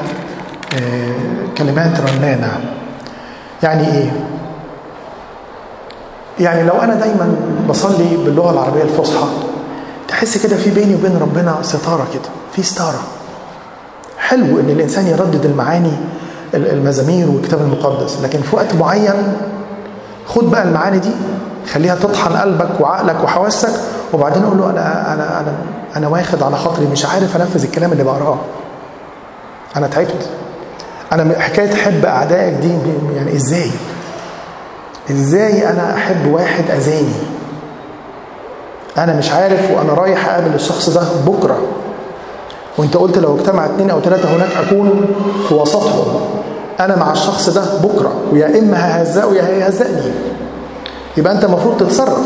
كلمات رنانة يعني ايه يعني لو انا دايما بصلي باللغه العربيه الفصحى تحس كده في بيني وبين ربنا ستاره كده في ستاره حلو ان الانسان يردد المعاني المزامير والكتاب المقدس لكن في وقت معين خد بقى المعاني دي خليها تطحن قلبك وعقلك وحواسك وبعدين قول له انا انا انا انا واخد على خاطري مش عارف انفذ الكلام اللي بقراه انا تعبت انا حكايه حب اعدائك دي يعني ازاي ازاي انا احب واحد اذاني انا مش عارف وانا رايح اقابل الشخص ده بكره وانت قلت لو اجتمع اثنين او ثلاثه هناك اكون في وسطهم انا مع الشخص ده بكره ويا اما ههزقه يا هيهزقني يبقى انت المفروض تتصرف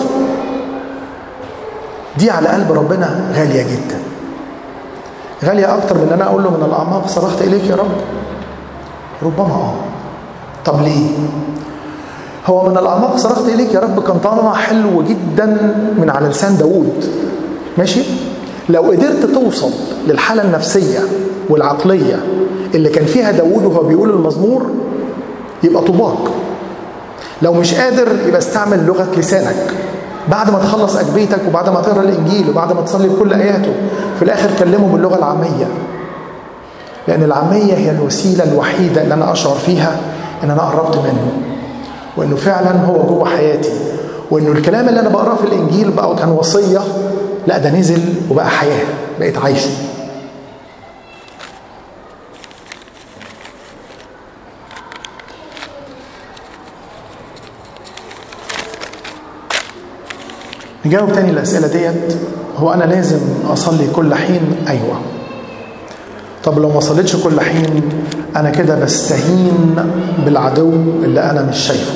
دي على قلب ربنا غاليه جدا غاليه اكتر من ان انا اقول له من الاعماق صرخت اليك يا رب ربما اه طب ليه هو من الاعماق صرخت اليك يا رب كان طالما حلو جدا من على لسان داوود ماشي لو قدرت توصل للحاله النفسيه والعقليه اللي كان فيها داوود وهو بيقول المزمور يبقى طوباك لو مش قادر يبقى استعمل لغه لسانك بعد ما تخلص اجبيتك وبعد ما تقرا الانجيل وبعد ما تصلي بكل اياته في الاخر كلمه باللغه العاميه لان العاميه هي الوسيله الوحيده اللي انا اشعر فيها ان انا قربت منه وانه فعلا هو جوه حياتي وانه الكلام اللي انا بقراه في الانجيل بقى كان وصيه لا ده نزل وبقى حياه بقيت عايشه نجاوب تاني الأسئلة ديت هو أنا لازم أصلي كل حين؟ أيوة طب لو ما صليتش كل حين أنا كده بستهين بالعدو اللي أنا مش شايفه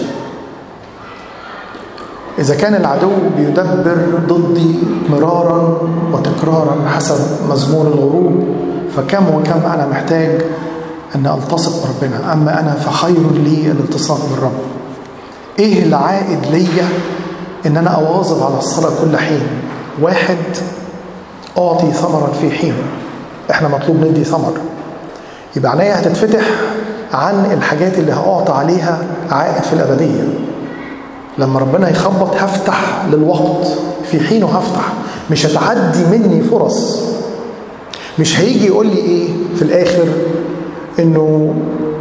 إذا كان العدو بيدبر ضدي مرارا وتكرارا حسب مزمور الغروب فكم وكم أنا محتاج أن ألتصق بربنا أما أنا فخير لي الالتصاق بالرب إيه العائد ليا ان انا اواظب على الصلاه كل حين واحد اعطي ثمرا في حين احنا مطلوب ندي ثمر يبقى عينيا هتتفتح عن الحاجات اللي هاعطى عليها عائد في الابديه لما ربنا يخبط هفتح للوقت في حينه هفتح مش هتعدي مني فرص مش هيجي يقول لي ايه في الاخر انه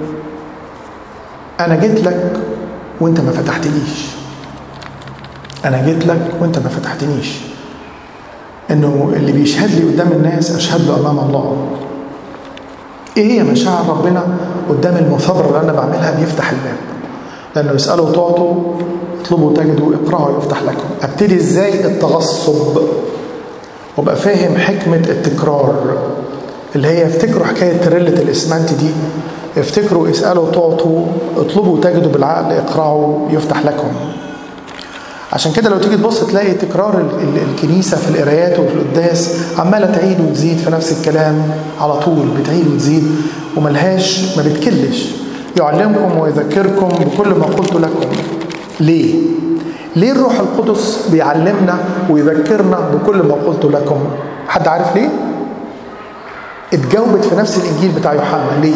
انا جيت لك وانت ما فتحتليش انا جيت لك وانت ما فتحتنيش انه اللي بيشهد لي قدام الناس اشهد له امام الله ايه هي مشاعر ربنا قدام المثابره اللي انا بعملها بيفتح الباب لانه يسالوا تعطوا اطلبوا تجدوا اقرأوا يفتح لكم ابتدي ازاي التغصب وابقى فاهم حكمه التكرار اللي هي افتكروا حكايه تريله الاسمنت دي افتكروا اسالوا تعطوا اطلبوا تجدوا بالعقل اقرأوا يفتح لكم عشان كده لو تيجي تبص تلاقي تكرار الكنيسه في القرايات وفي القداس عماله تعيد وتزيد في نفس الكلام على طول بتعيد وتزيد وملهاش ما بتكلش يعلمكم ويذكركم بكل ما قلت لكم ليه؟ ليه الروح القدس بيعلمنا ويذكرنا بكل ما قلت لكم؟ حد عارف ليه؟ اتجاوبت في نفس الانجيل بتاع يوحنا ليه؟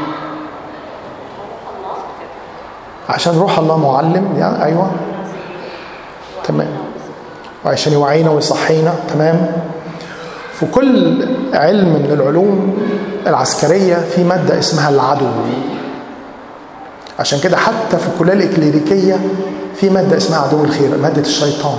عشان روح الله معلم يعني ايوه تمام وعشان يوعينا ويصحينا تمام في كل علم من العلوم العسكرية في مادة اسمها العدو عشان كده حتى في الكلية الإكليريكية في مادة اسمها عدو الخير مادة الشيطان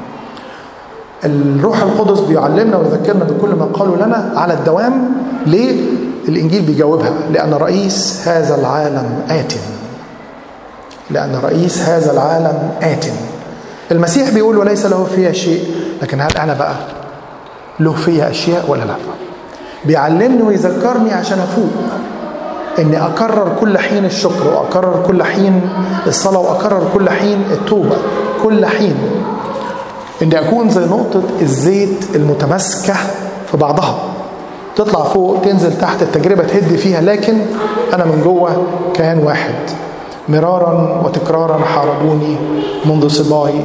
الروح القدس بيعلمنا ويذكرنا بكل ما قالوا لنا على الدوام ليه الإنجيل بيجاوبها لأن رئيس هذا العالم آت لأن رئيس هذا العالم آتٍ المسيح بيقول وليس له فيها شيء لكن هل انا بقى له فيها اشياء ولا لا بيعلمني ويذكرني عشان افوق اني اكرر كل حين الشكر واكرر كل حين الصلاه واكرر كل حين التوبه كل حين اني اكون زي نقطه الزيت المتماسكه في بعضها تطلع فوق تنزل تحت التجربه تهد فيها لكن انا من جوه كيان واحد مرارا وتكرارا حاربوني منذ صباي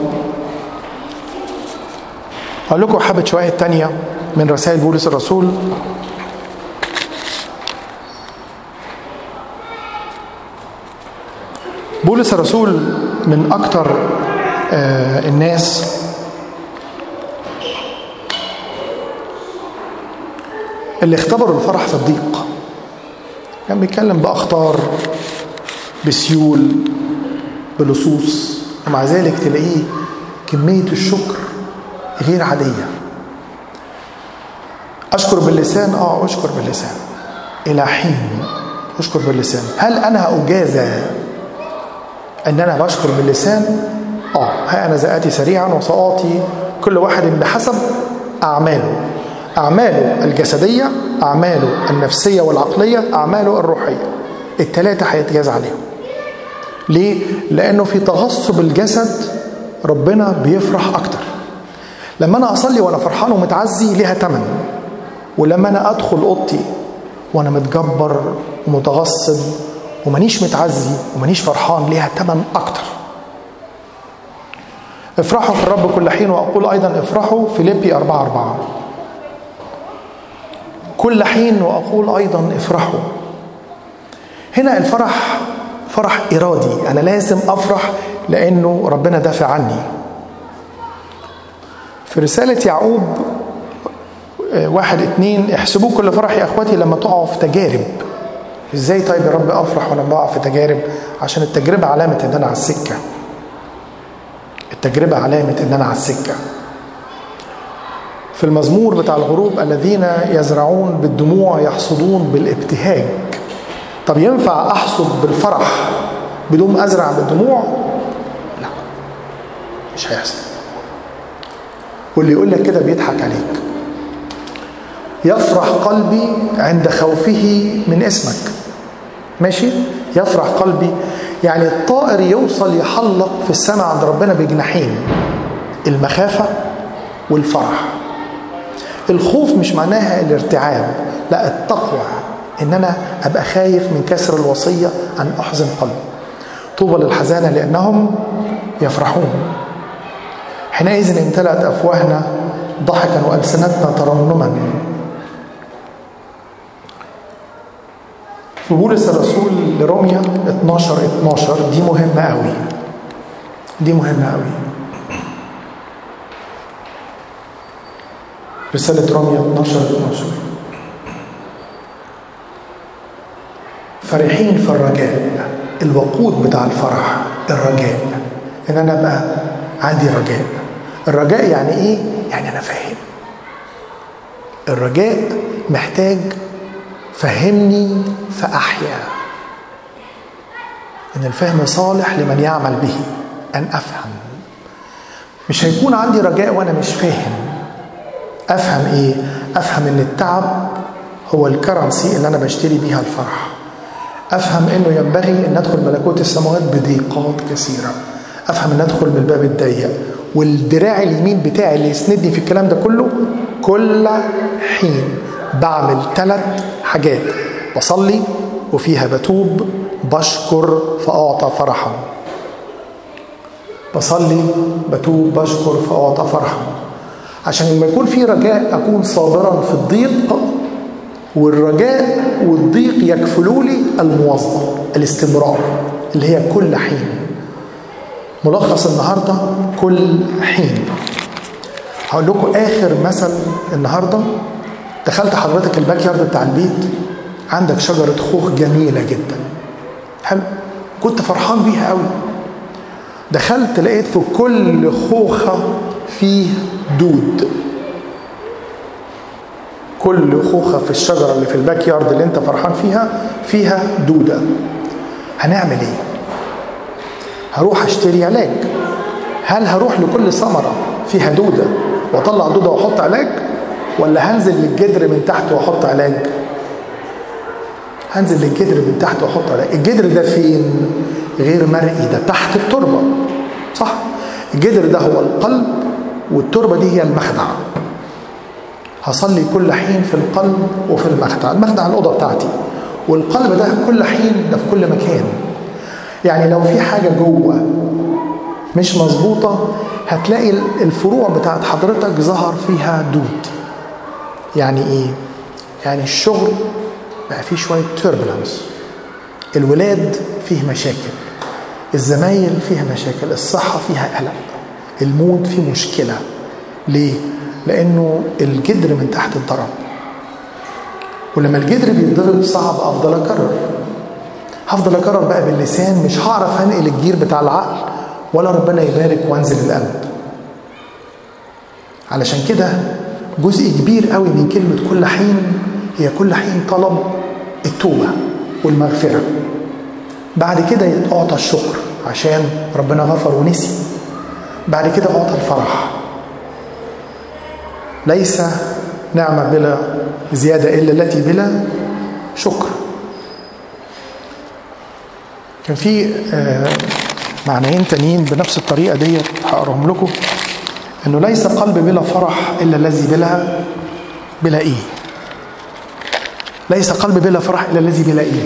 أقول لكم حبة شوية تانية من رسائل بولس الرسول بولس الرسول من أكتر آه الناس اللي اختبروا الفرح في الضيق كان بيتكلم بأخطار بسيول بلصوص ومع ذلك تلاقيه كمية الشكر غير عادية أشكر باللسان آه أشكر باللسان إلى حين أشكر باللسان هل أنا أجازى أن أنا بشكر باللسان آه ها أنا زآتي سريعا وسأعطي كل واحد بحسب أعماله أعماله الجسدية أعماله النفسية والعقلية أعماله الروحية التلاتة هيتجاز عليهم ليه؟ لأنه في تغصب الجسد ربنا بيفرح أكتر لما أنا أصلي وأنا فرحان ومتعزي ليها تمن ولما أنا أدخل أوضتي وأنا متجبر ومتغصب ومانيش متعزي ومانيش فرحان ليها تمن أكتر افرحوا في الرب كل حين وأقول أيضا افرحوا فيليبي 4 4 كل حين وأقول أيضا افرحوا هنا الفرح فرح إرادي أنا لازم أفرح لأنه ربنا دافع عني في رسالة يعقوب واحد اتنين احسبوا كل فرح يا اخواتي لما تقعوا في تجارب ازاي طيب يا رب افرح وانا بقع في تجارب عشان التجربه علامه ان انا على السكه التجربه علامه ان انا على السكه في المزمور بتاع الغروب الذين يزرعون بالدموع يحصدون بالابتهاج طب ينفع احصد بالفرح بدون ازرع بالدموع لا مش هيحصل واللي يقول لك كده بيضحك عليك يفرح قلبي عند خوفه من اسمك ماشي يفرح قلبي يعني الطائر يوصل يحلق في السماء عند ربنا بجناحين المخافة والفرح الخوف مش معناها الارتعاب لا التقوى ان انا ابقى خايف من كسر الوصية ان احزن قلبي طوبى للحزانة لانهم يفرحون حينئذ امتلأت افواهنا ضحكا والسنتنا ترنما في بولس الرسول لروميا 12 12 دي مهمة قوي دي مهمة قوي رسالة روميا 12 12 فرحين في الرجاء الوقود بتاع الفرح الرجاء ان انا ابقى عندي رجاء الرجاء يعني ايه يعني انا فاهم الرجاء محتاج فهمني فأحيا إن الفهم صالح لمن يعمل به أن أفهم مش هيكون عندي رجاء وأنا مش فاهم أفهم إيه؟ أفهم إن التعب هو الكرنسي اللي أنا بشتري بيها الفرح أفهم إنه ينبغي أن أدخل ملكوت السماوات بضيقات كثيرة أفهم أن أدخل من الباب الضيق والدراع اليمين بتاعي اللي يسندني في الكلام ده كله كل حين بعمل ثلاث حاجات بصلي وفيها بتوب بشكر فأعطى فرحا بصلي بتوب بشكر فأعطى فرحا عشان لما يكون في رجاء أكون صابرا في الضيق والرجاء والضيق يكفلوا لي المواظبة الاستمرار اللي هي كل حين ملخص النهاردة كل حين هقول لكم آخر مثل النهارده دخلت حضرتك الباك يارد بتاع البيت عندك شجرة خوخ جميلة جدا حلو كنت فرحان بيها قوي دخلت لقيت في كل خوخة فيه دود كل خوخة في الشجرة اللي في الباك يارد اللي انت فرحان فيها فيها دودة هنعمل ايه هروح اشتري علاج هل هروح لكل ثمرة فيها دودة واطلع دودة واحط علاج ولا هنزل للجدر من تحت واحط علاج هنزل للجدر من تحت واحط علاج الجدر ده فين غير مرئي ده تحت التربه صح الجدر ده هو القلب والتربه دي هي المخدع هصلي كل حين في القلب وفي المخدع المخدع الاوضه بتاعتي والقلب ده كل حين ده في كل مكان يعني لو في حاجه جوه مش مظبوطه هتلاقي الفروع بتاعت حضرتك ظهر فيها دود يعني ايه يعني الشغل بقى فيه شويه توربulence الولاد فيه مشاكل الزمايل فيها مشاكل الصحه فيها قلق المود فيه مشكلة ليه؟ لأنه الجدر من تحت اتضرب ولما الجدر بيتضرب صعب أفضل أكرر هفضل أكرر بقى باللسان مش هعرف هنقل الجير بتاع العقل ولا ربنا يبارك وانزل القلب علشان كده جزء كبير قوي من كلمة كل حين هي كل حين طلب التوبة والمغفرة بعد كده يتعطى الشكر عشان ربنا غفر ونسي بعد كده أعطى الفرح ليس نعمة بلا زيادة إلا التي بلا شكر كان في معنيين تانيين بنفس الطريقة ديت هقراهم لكم انه ليس قلب بلا فرح الا الذي بلا بلا ايه ليس قلب بلا فرح الا الذي بلا ايه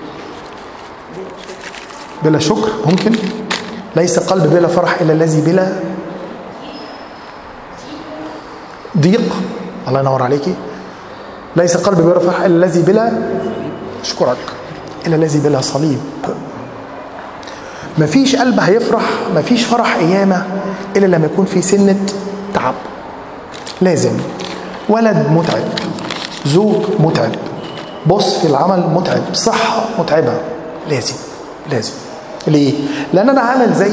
بلا شكر ممكن ليس قلب بلا فرح الا الذي بلا ضيق الله ينور عليكي ليس قلب بلا فرح الا الذي بلا اشكرك الا الذي بلا صليب مفيش قلب هيفرح مفيش فرح قيامة إلا لما يكون في سنة تعب لازم ولد متعب زوج متعب بص في العمل متعب صحة متعبة لازم لازم ليه؟ لأن أنا عامل زي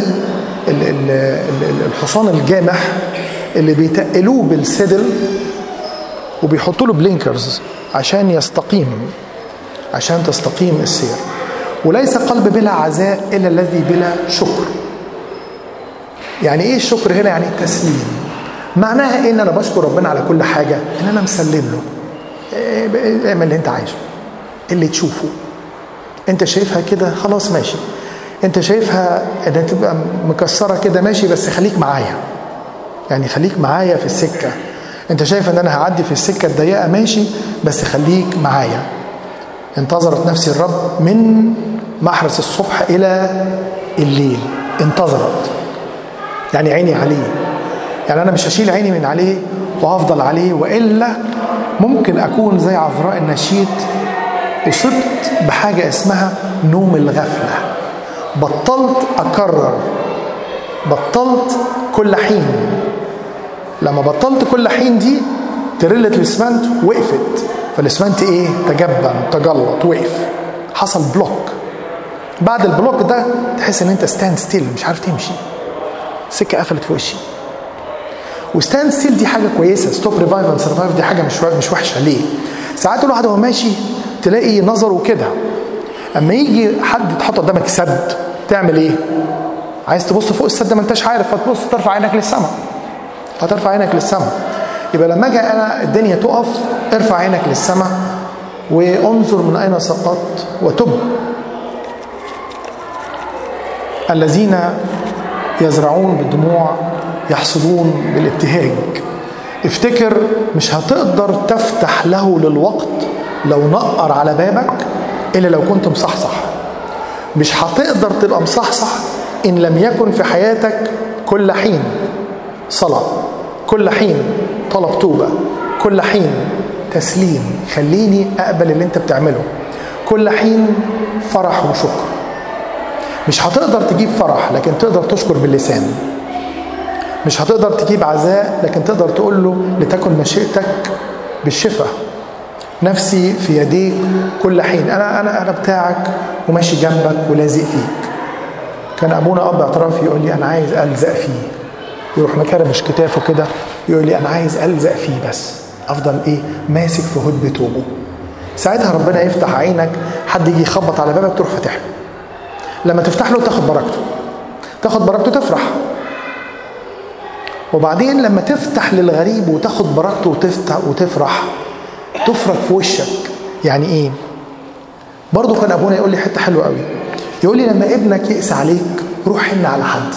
الحصان الجامح اللي بيتقلوه بالسدل وبيحطوا له بلينكرز عشان يستقيم عشان تستقيم السير وليس قلب بلا عزاء الا الذي بلا شكر يعني ايه الشكر هنا يعني التسليم معناها ايه ان انا بشكر ربنا على كل حاجه ان انا مسلم له اعمل اللي انت عايزه اللي تشوفه انت شايفها كده خلاص ماشي انت شايفها انها تبقى مكسره كده ماشي بس خليك معايا يعني خليك معايا في السكه انت شايف ان انا هعدي في السكه الضيقه ماشي بس خليك معايا انتظرت نفسي الرب من محرس الصبح الى الليل انتظرت يعني عيني عليه يعني انا مش هشيل عيني من عليه وهفضل عليه والا ممكن اكون زي عذراء النشيط اصبت بحاجه اسمها نوم الغفله بطلت اكرر بطلت كل حين لما بطلت كل حين دي تريلة الاسمنت وقفت فالاسمنت ايه تجبن تجلط وقف حصل بلوك بعد البلوك ده تحس ان انت ستاند ستيل مش عارف تمشي السكه قفلت في وشي وستاند ستيل دي حاجه كويسه ستوب ريفايف اند سرفايف دي حاجه مش مش وحشه ليه؟ ساعات الواحد وهو ماشي تلاقي نظره كده اما يجي حد يتحط قدامك سد تعمل ايه؟ عايز تبص فوق السد ما انتش عارف فتبص ترفع عينك للسماء هترفع عينك للسماء يبقى لما اجي انا الدنيا تقف ارفع عينك للسماء وانظر من اين سقطت وتب الذين يزرعون بالدموع يحصدون بالابتهاج افتكر مش هتقدر تفتح له للوقت لو نقر على بابك الا لو كنت مصحصح مش هتقدر تبقى مصحصح ان لم يكن في حياتك كل حين صلاه كل حين طلب توبه كل حين تسليم خليني اقبل اللي انت بتعمله كل حين فرح وشكر مش هتقدر تجيب فرح لكن تقدر تشكر باللسان مش هتقدر تجيب عزاء لكن تقدر تقول له لتكن مشيئتك بالشفاء نفسي في يديك كل حين انا انا انا بتاعك وماشي جنبك ولازق فيك كان ابونا اب اعترافي يقول لي انا عايز الزق فيه يروح مكرمش كتافه كده يقول لي انا عايز الزق فيه بس افضل ايه ماسك في هدب توبه ساعتها ربنا يفتح عينك حد يجي يخبط على بابك تروح فاتح له لما تفتح له تاخد بركته تاخد بركته تفرح وبعدين لما تفتح للغريب وتاخد بركته وتفتح وتفرح تفرج في وشك يعني ايه برضه كان ابونا يقول لي حته حلوه قوي يقول لي لما ابنك يقس عليك روح حن على حد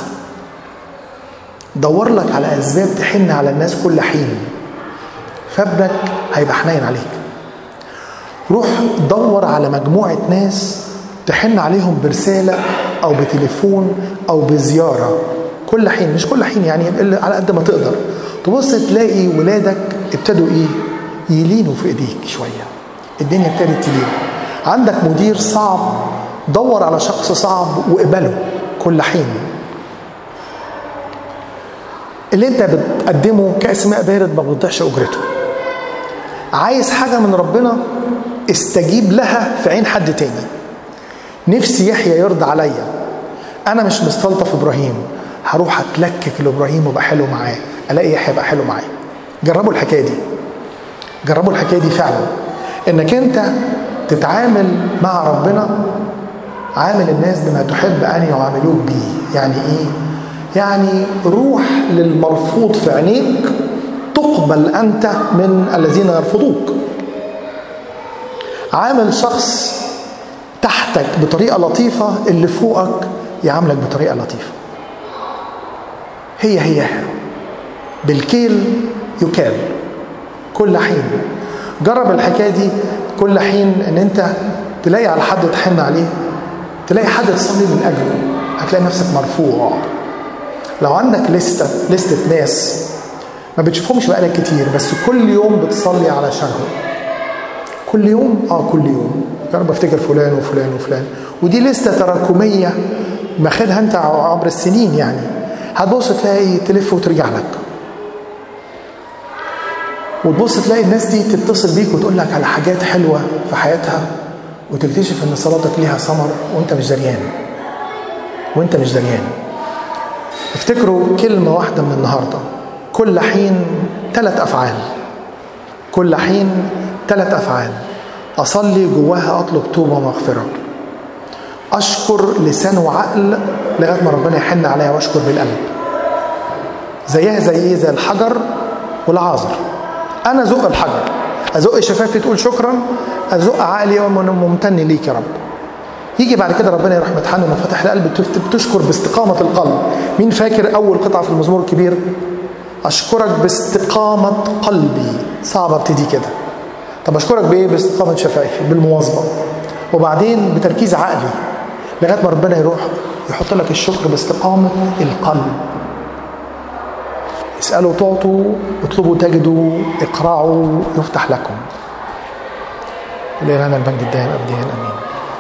دور لك على اسباب تحن على الناس كل حين فابنك هيبقى حنين عليك روح دور على مجموعه ناس تحن عليهم برساله او بتليفون او بزياره كل حين مش كل حين يعني على قد ما تقدر تبص تلاقي ولادك ابتدوا ايه يلينوا في ايديك شويه الدنيا ابتدت تلين عندك مدير صعب دور على شخص صعب واقبله كل حين اللي انت بتقدمه كاس ماء بارد ما بتضيعش اجرته عايز حاجه من ربنا استجيب لها في عين حد تاني نفسي يحيى يرضى عليا انا مش مستلطف ابراهيم هروح اتلكك لابراهيم وابقى حلو معاه الاقي يحيى يبقى حلو معايا جربوا الحكايه دي جربوا الحكايه دي فعلا انك انت تتعامل مع ربنا عامل الناس بما تحب ان يعاملوك به يعني ايه يعني روح للمرفوض في عينيك تقبل انت من الذين يرفضوك عامل شخص تحتك بطريقه لطيفه اللي فوقك يعاملك بطريقه لطيفه هي هي بالكيل يكال كل حين جرب الحكايه دي كل حين ان انت تلاقي على حد تحن عليه تلاقي حد تصلي من اجله هتلاقي نفسك مرفوع لو عندك لستة لستة ناس ما بتشوفهمش بقالك كتير بس كل يوم بتصلي علشانهم كل يوم اه كل يوم جرب افتكر فلان وفلان وفلان ودي لستة تراكمية ماخدها انت عبر السنين يعني هتبص تلاقي تلف وترجع لك وتبص تلاقي الناس دي تتصل بيك وتقول لك على حاجات حلوة في حياتها وتكتشف ان صلاتك ليها ثمر وانت مش دريان وانت مش دريان افتكروا كلمة واحدة من النهاردة كل حين ثلاث أفعال كل حين ثلاث أفعال أصلي جواها أطلب توبة ومغفرة أشكر لسان وعقل لغاية ما ربنا يحن عليا وأشكر بالقلب زيها زي إيه زي الحجر والعازر أنا أزق الحجر أزق شفافي تقول شكرا أزق عقلي ممتن ليك يا رب يجي بعد كده ربنا يروح متحنن وفتح القلب بتشكر باستقامة القلب مين فاكر أول قطعة في المزمور الكبير أشكرك باستقامة قلبي صعب ابتدي كده طب أشكرك بإيه باستقامة شفايفي بالمواظبة وبعدين بتركيز عقلي لغاية ما ربنا يروح يحط لك الشكر باستقامة القلب اسألوا تعطوا اطلبوا تجدوا اقرعوا يفتح لكم لنا المجد الدائم أبديا أمين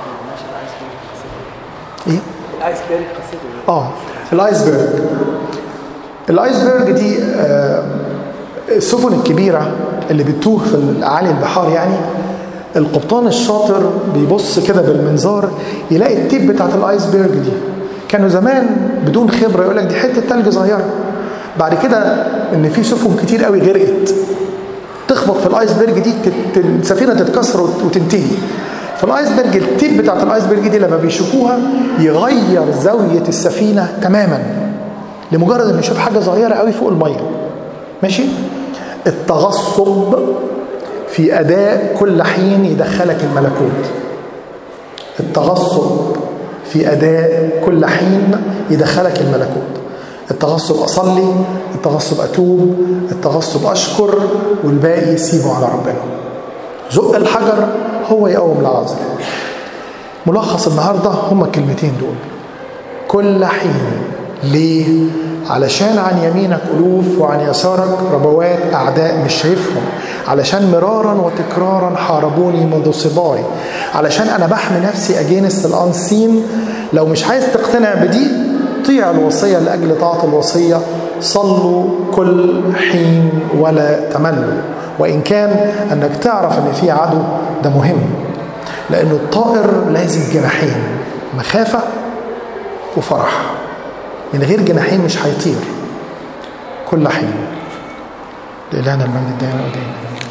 ايه؟ الايسبرج قصته اه الايسبرج الايسبرج دي آه السفن الكبيره اللي بتتوه في اعالي البحار يعني القبطان الشاطر بيبص كده بالمنظار يلاقي التيب بتاعت الايسبرج دي كانوا زمان بدون خبره يقول لك دي حته تلج صغيره بعد كده ان في سفن كتير قوي غرقت تخبط في الايسبرج دي تت- السفينه تتكسر وت- وتنتهي فالايسبرج التيب بتاعت الايسبرج دي لما بيشوفوها يغير زاويه السفينه تماما لمجرد انه يشوف حاجه صغيره قوي فوق الميه ماشي التغصب في اداء كل حين يدخلك الملكوت التغصب في اداء كل حين يدخلك الملكوت التغصب اصلي التغصب اتوب التغصب اشكر والباقي سيبه على ربنا زق الحجر هو يقوم العازر ملخص النهارده هما الكلمتين دول كل حين ليه علشان عن يمينك ألوف وعن يسارك ربوات أعداء مش شايفهم علشان مرارا وتكرارا حاربوني منذ صباي علشان أنا بحمي نفسي أجينست الأنسين لو مش عايز تقتنع بدي طيع الوصية لأجل طاعة الوصية صلوا كل حين ولا تملوا وإن كان أنك تعرف أن في عدو ده مهم لأنه الطائر لازم جناحين مخافة وفرح من غير جناحين مش هيطير كل حين لإلهنا المجد الدائم والدائم